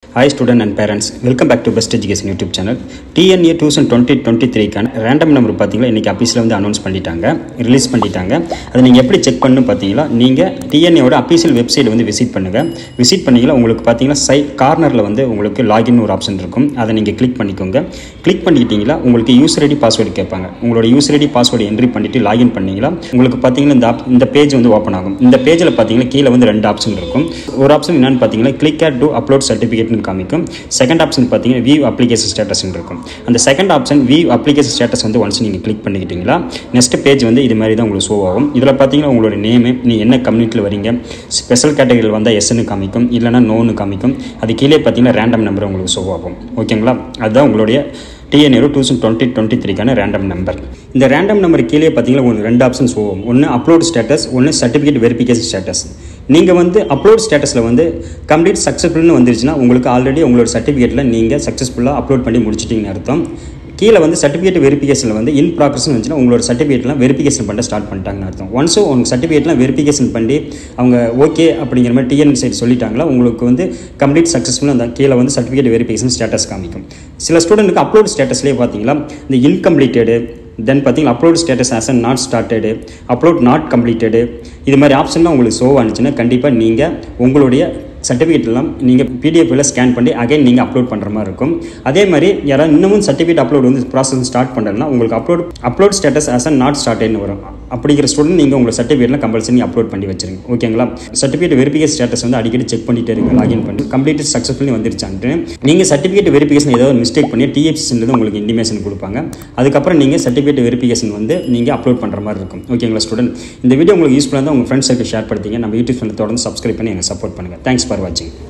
hi student and parents welcome back to best education YouTube channel TNEA two thousand twenty twenty த்ரீக்கான random number பார்த்தீங்களா இன்றைக்கி அஃபீஸில் வந்து announce பண்ணிட்டாங்க release பண்ணிட்டாங்க அதை நீங்கள் எப்படி செக் பண்ணணும் பார்த்தீங்களா நீங்கள் டிஎன்ஏவோட அஃபீஷியல் வெப்சைட் வந்து விசிட் பண்ணுங்கள் விசிட் பண்ணிங்களா உங்களுக்கு பார்த்தீங்கன்னா சைட் கார்னரில் வந்து உங்களுக்கு லாகின் ஒரு ஆப்ஷன் இருக்கும் அதை நீங்கள் கிளிக் பண்ணிக்கோங்க கிளிக் பண்ணிக்கிட்டீங்களா உங்களுக்கு யூசர் ஐடி பாஸ்வேர்டு கேட்பாங்க உங்களோட யூசர் ஐடி பாஸ்வேர்டு என்ட்ரி பண்ணிவிட்டு லாகின் பண்ணீங்களா உங்களுக்கு பார்த்தீங்கன்னா இந்த app- இந்த பேஜ் வந்து ஓப்பன் ஆகும் இந்த பேஜில் பார்த்தீங்கன்னா கீழே வந்து ரெண்டு ஆப்ஷன் இருக்கும் ஒரு ஆப்ஷன் என்னன்னு பார்த்தீங்கன்னா கிளிக் டு அப்லோட் சர்டிஃபிகேட்னு காமிக்கும் செகண்ட் ஆப்ஷன் பார்த்தீங்கன்னா வியூ அப்ளிகேஷன் ஸ்டேட்டஸ் இருக்கும் அந்த second option view application status வந்து ஒன்ஸ் நீங்கள் கிளிக் பண்ணிக்கிட்டீங்களா நெக்ஸ்ட் பேஜ் வந்து இது மாதிரி தான் உங்களுக்கு ஷோ ஆகும் இதில் பார்த்தீங்கன்னா உங்களோட நேமு நீ என்ன கம்யூனிட்டியில் வரீங்க ஸ்பெஷல் கேட்டகரியில் வந்தால் எஸ்ன்னு காமிக்கும் இல்லைனா நோன்னு காமிக்கும் அது கீழே பார்த்தீங்கன்னா ரேண்டம் நம்பர் உங்களுக்கு ஷோ ஆகும் ஓகேங்களா அதுதான் உங்களுடைய டிஎன்ஏரோ டூசண்ட் டுவெண்ட்டி டுவெண்ட்டி த்ரீக்கான ரேண்டம் நம்பர் இந்த ரேண்டம் நம்பர் கீழே பார்த்தீங்கன்னா உங்களுக்கு ரெண்டு ஆப்ஷன்ஸ் போகும் ஒன்று அப்லோட் ஸ்டேட்டஸ் ஒன்று சர்டிஃபிகேட் வெரிஃபிகேஷன் ஸ்டேட்டஸ் நீங்கள் வந்து அப்லோட் ஸ்டேட்டஸில் வந்து கம்ப்ளீட் சக்ஸஸ்ஃபுல்னு வந்துருச்சுன்னா உங்களுக்கு ஆல்ரெடி உங்களோட சர்டிஃபிகேட்டில் நீங்கள் சக்ஸஸ்ஃபுல்லாக அப்லோட் பண்ணி முடிச்சிட்டிங்கன்னு அர்த்தம் கீழே வந்து சர்டிஃபிகேட் வெரிஃபிகேஷனில் வந்து இன் ப்ராக்ரஸ்னு வந்துச்சுன்னா உங்களோட சர்டிஃபிகேட்லாம் வெரிஃபிகேஷன் பண்ண ஸ்டார்ட் பண்ணிட்டாங்கன்னு அர்த்தம் ஒன்ஸும் உங்கள் சர்டிஃபிகேட்லாம் வெரிஃபிகேஷன் பண்ணி அவங்க ஓகே அப்படிங்கிற மாதிரி டிஎன் சைட் சொல்லிட்டாங்களா உங்களுக்கு வந்து கம்ப்ளீட் சக்ஸஸ்ஃபுல்லாக அந்த கீழே வந்து சர்டிஃபிகேட் வெரிஃபிகேஷன் ஸ்டேட்டஸ் காமிக்கும் சில ஸ்டூடெண்ட்டுக்கு அப்லோட் ஸ்டேட்டஸ்லேயே பார்த்தீங்களா இந்த இன்கம்ப்ளீட்டடு தென் பார்த்தீங்கன்னா upload status as an not started upload not completed இது மாதிரி ஆப்ஷன்லாம் உங்களுக்கு ஷோ ஆனிச்சுன்னா கண்டிப்பாக நீங்கள் உங்களுடைய சர்டிஃபிகேட் எல்லாம் நீங்கள் பிடிஎஃப்ல ஸ்கேன் பண்ணி அகைன் நீங்கள் அப்லோட் பண்ணுற மாதிரி இருக்கும் அதே மாதிரி யாராவது இன்னமும் சர்டிஃபிகேட் அப்லோட் வந்து ப்ராசஸ் ஸ்டார்ட் பண்ணுறதுனா உங்களுக்கு upload upload status as a not ஸ்டார்ட்னு வரும் அப்படிங்கிற ஸ்டூடெண்ட் நீங்கள் உங்கள் சர்டிஃபிகேட்லாம் கம்பல்சரி அப்லோட் பண்ணி வச்சிருங்க ஓகேங்களா சர்டிஃபிகேட் வெரிஃபிகேஷன் ஸ்டேட்டஸ் வந்து அடிக்கடி செக் பண்ணிட்டே இருங்க லாகின் பண்ணி கம்ப்ளீட் சக்ஸஸ்ஃபுல்லி வந்துருச்சான்ட்டு நீங்கள் சர்டிஃபிகேட் வெரிஃபிகேஷன் ஏதாவது ஒரு மிஸ்டேக் பண்ணி டிஎஃப்சிலேருந்து உங்களுக்கு இன்டிமேஷன் கொடுப்பாங்க அதுக்கப்புறம் நீங்கள் சர்டிஃபிகேட் வெரிஃபிகேஷன் வந்து நீங்கள் அப்லோட் பண்ணுற மாதிரி இருக்கும் ஓகேங்களா ஸ்டூடெண்ட் இந்த வீடியோ உங்களுக்கு யூஸ்ஃபுல்லாக இருந்தால் உங்கள் ஃப்ரெண்ட்ஸுக்கு ஷேர் படுத்திங்க நம்ம யூடியூப் சேனல் தொடர்ந்து சப்ஸ்கிரைப் பண்ணி எனக்கு சப்போர்ட் பண்ணுங்கள் தேங்க்ஸ் ஃபார் வாட்சிங்